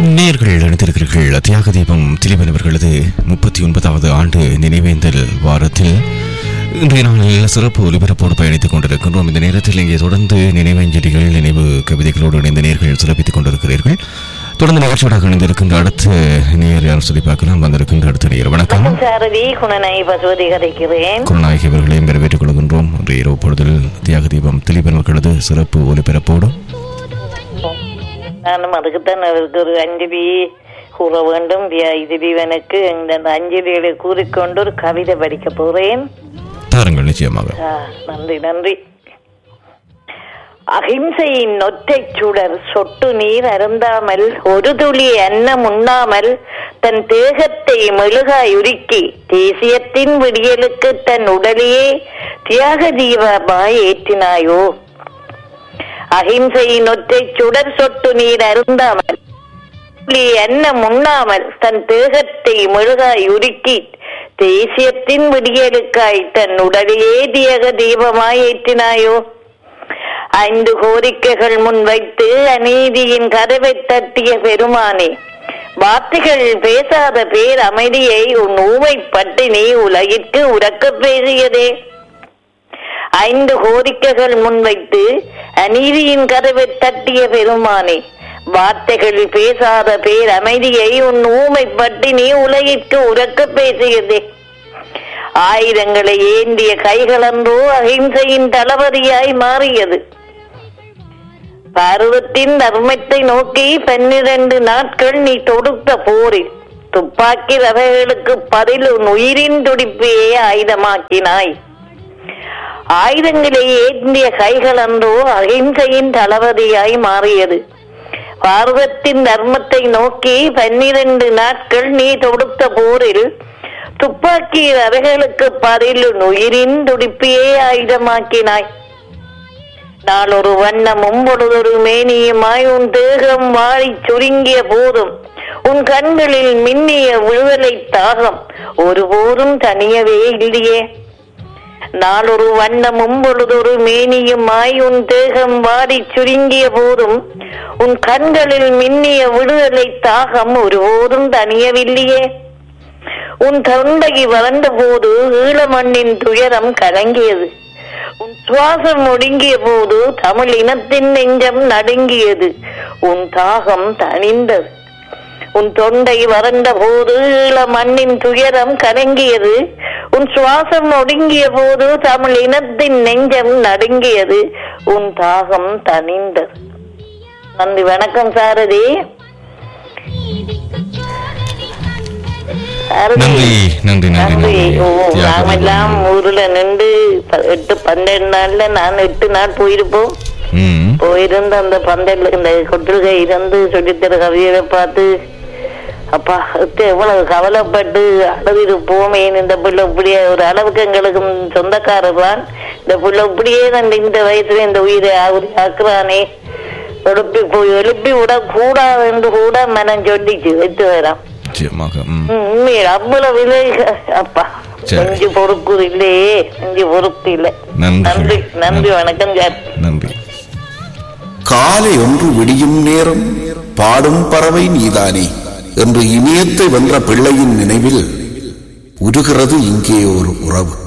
நேர்கள் இணைந்திருக்கிறீர்கள் தியாக தீபம் திலீபன் அவர்களது முப்பத்தி ஒன்பதாவது ஆண்டு நினைவேந்தல் வாரத்தில் இன்றைய நாளில் சிறப்பு ஒலிபரப்போடு பயணித்துக் கொண்டிருக்கின்றோம் இந்த நேரத்தில் இங்கே தொடர்ந்து நினைவஞ்சலிகள் நினைவு கவிதைகளோடு இணைந்த நேர்கள் சிறப்பித்துக் கொண்டிருக்கிறீர்கள் தொடர்ந்து நிகழ்ச்சியோடாக இணைந்திருக்கின்ற அடுத்த நேர் யார் சொல்லி பார்க்கலாம் வந்திருக்கின்ற அடுத்த நேர் வணக்கம் வணக்கம் சாரதி குணநாயகி பசுவதி கதைக்கிறேன் குருநாயகி அவர்களையும் வரவேற்றுக் கொள்கின்றோம் இன்றைய இரவு பொழுதில் தியாக தீபம் திலீபன் அவர்களது சிறப்பு ஒலிபரப்போடு நானும் அதுக்குத்தான் அவருக்கு ஒரு அஞ்சலி கூற வேண்டும் வியா- திலீபனுக்கு இந்த அஞ்சலிகளை கூறிக்கொண்டு ஒரு கவிதை படிக்க போறேன் தாருங்கள் நிச்சயமாக ஆ, நன்றி நன்றி அகிம்சையின் ஒற்றை சுடர் சொட்டு நீர் அருந்தாமல் ஒரு துளி அன்னம் உண்ணாமல் தன் தேகத்தை மெழுகாய் உருக்கி தேசியத்தின் விடியலுக்கு தன் உடலையே தியாக தீபமாய் ஏற்றினாயோ அகிம்சையின் ஒற்றை சுடர் சொட்டு நீர் அருந்தாமல் துளி அன்னம் உண்ணாமல் தன் தேகத்தை மெழுகாய் உருக்கி தேசியத்தின் விடியலுக்காய் தன் உடலையே தியாக தீபமாய் ஏற்றினாயோ ஐந்து கோரிக்கைகள் முன்வைத்து அநீதியின் கதவை தட்டிய பெருமானே வார்த்தைகள் பேசாத பேர் அமைதியை உன் ஊமை பட்டினி உலகிற்கு உறக்க பேசியதே ஐந்து கோரிக்கைகள் முன்வைத்து அநீதியின் கதவை தட்டிய பெருமானே வார்த்தைகள் பேசாத பேர் அமைதியை உன் ஊமை பட்டினி உலகிற்கு உறக்க பேசியதே ஆயுதங்களை ஏந்திய கைகளன்றோ அகிம்சையின் தளபதியாய் மாறியது பருவத்தின் தர்மத்தை நோக்கி பன்னிரண்டு நாட்கள் நீ தொடுத்த போரில் துப்பாக்கி ரவைகளுக்கு பதில் உன் உயிரின் துடிப்பையே ஆயுதமாக்கினாய் ஆயுதங்களை ஏந்திய கைகள் அன்றோ அகிம்சையின் தளபதியாய் மாறியது பார்வத்தின் தர்மத்தை நோக்கி பன்னிரண்டு நாட்கள் நீ தொடுத்த போரில் துப்பாக்கி ரவைகளுக்கு பதில் உன் உயிரின் துடிப்பையே ஆயுதமாக்கினாய் நாளொரு வண்ணமும் பொழுதொரு மேனியுமாய் உன் தேகம் வாழிச் சுருங்கிய போதும் உன் கண்களில் மின்னிய விடுதலை தாகம் ஒருபோதும் தனியவே இல்லையே நாளொரு வண்ணமும் பொழுதொரு மேனியுமாய் உன் தேகம் வாடிச் சுருங்கிய போதும் உன் கண்களில் மின்னிய விடுதலை தாகம் ஒருபோதும் தனியவில்லையே உன் தொண்டை வறண்ட போது ஈழமண்ணின் துயரம் கலங்கியது உன் சுவாசம் ஒடுங்கிய போது தமிழ் இனத்தின் நெஞ்சம் நடுங்கியது உன் தாகம் தணிந்தது உன் தொண்டை வறண்ட போது ஈழ மண்ணின் துயரம் கலங்கியது உன் சுவாசம் ஒடுங்கிய போது தமிழ் இனத்தின் நெஞ்சம் நடுங்கியது உன் தாகம் தணிந்தது நன்றி வணக்கம் சாரதி சாரதி நன்றி நன்றி நன்றி நன்றி ஓ தியாக நாமெல்லாம் தீபம். ஊர்ல நின்று ப- எட்டு பன்னெண்டு நாள்ல நான் எட்டு நாள் போயிருப்போம் ம் போயிருந்து அந்த பந்தல்ல இந்த கொட்டில்கை இருந்து சொல்லித்தர கவிதை பார்த்து அப்பா எத்த எவ்வளவு கவலைப்பட்டு அழுதிருப்போமே இந்த பிள்ளை இப்படியே ஒரு அளவுக்கு எங்களுக்கு சொந்தக்காரர் தான் இந்த பிள்ளை இப்படியே நான் இந்த வயசுல இந்த உயிரை ஆகுதி ஆக்குறானே எழுப்பி போய் எழுப்பி விட கூடாது என்று கூட மனம் சொல்லிச்சு வைத்து வரான் நிச்சயமாக ம் உண்மையில் அவ்வளவு விலை அப்பா சரி. நெஞ்சு பொறுப்பு இல்லையே நெஞ்சு பொறுப்பு இல்லை நன்றி. நன்றி நன்றி வணக்கம் சார் நன்றி காலை ஒன்று விடியும் நேரம் பாடும் பறவை நீதானே என்று இமயத்தை வென்ற பிள்ளையின் நினைவில் உருகிறது இங்கே ஒரு உறவு